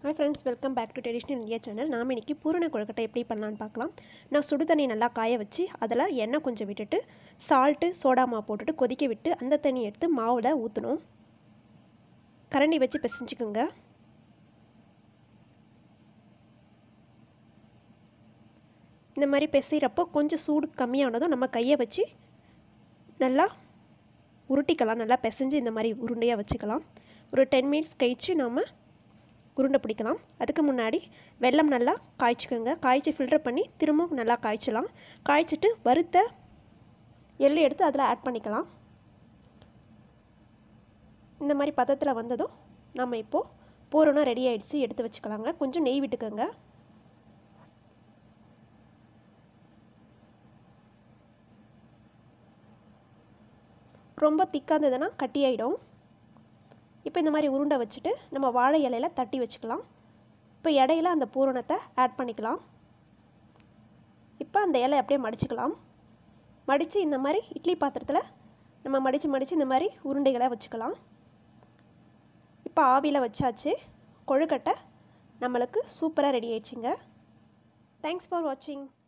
hi friends welcome back to traditional India channel நாம் இன்றைக்கி பூரண கொழுக்கட்டை எப்படி பண்ணலான்னு பார்க்கலாம் நான் சுடு தண்ணி நல்லா காய வச்சு அதில் எண்ணெய் கொஞ்சம் விட்டுட்டு சால்ட்டு சோடா மாவு போட்டுட்டு கொதிக்க விட்டு அந்த தண்ணி எடுத்து மாவில் ஊற்றணும் கரண்டி வச்சு பிசைஞ்சுக்குங்க இந்த மாதிரி பிசைகிறப்போ கொஞ்சம் சூடு கம்மியானதும் நம்ம கையை வச்சு நல்லா உருட்டிக்கலாம் நல்லா பிசைஞ்சு இந்த மாதிரி உருண்டையாக வச்சுக்கலாம் ஒரு டென் மினிட்ஸ் கழித்து நாம் உருண்டை பிடிக்கலாம் அதுக்கு முன்னாடி வெல்லம் நல்லா காய்ச்சிக்கோங்க காய்ச்சி ஃபில்டர் பண்ணி திரும்பவும் நல்லா காய்ச்சலாம் காய்ச்சிட்டு வறுத்த எள்ளு எடுத்து அதில் ஆட் பண்ணிக்கலாம் இந்த மாதிரி பதத்தில் வந்ததும் நம்ம இப்போது பூரணம் ரெடி ஆகிடுச்சு எடுத்து வச்சுக்கலாங்க கொஞ்சம் நெய் விட்டுக்கோங்க ரொம்ப திக்காக இருந்ததுன்னா கட்டி ஆகிடும் இப்போ இந்த மாதிரி உருண்டை வச்சுட்டு நம்ம வாழை இலையில் தட்டி வச்சுக்கலாம் இப்போ இடையில அந்த பூரணத்தை ஆட் பண்ணிக்கலாம் இப்போ அந்த இலை அப்படியே மடிச்சுக்கலாம் மடித்து இந்த மாதிரி இட்லி பாத்திரத்தில் நம்ம மடித்து மடித்து இந்த மாதிரி உருண்டைகளை வச்சுக்கலாம் இப்போ ஆவியில் வச்சாச்சு கொழுக்கட்டை நம்மளுக்கு சூப்பராக ரெடி ஆயிடுச்சுங்க தேங்க்ஸ் ஃபார் வாட்சிங்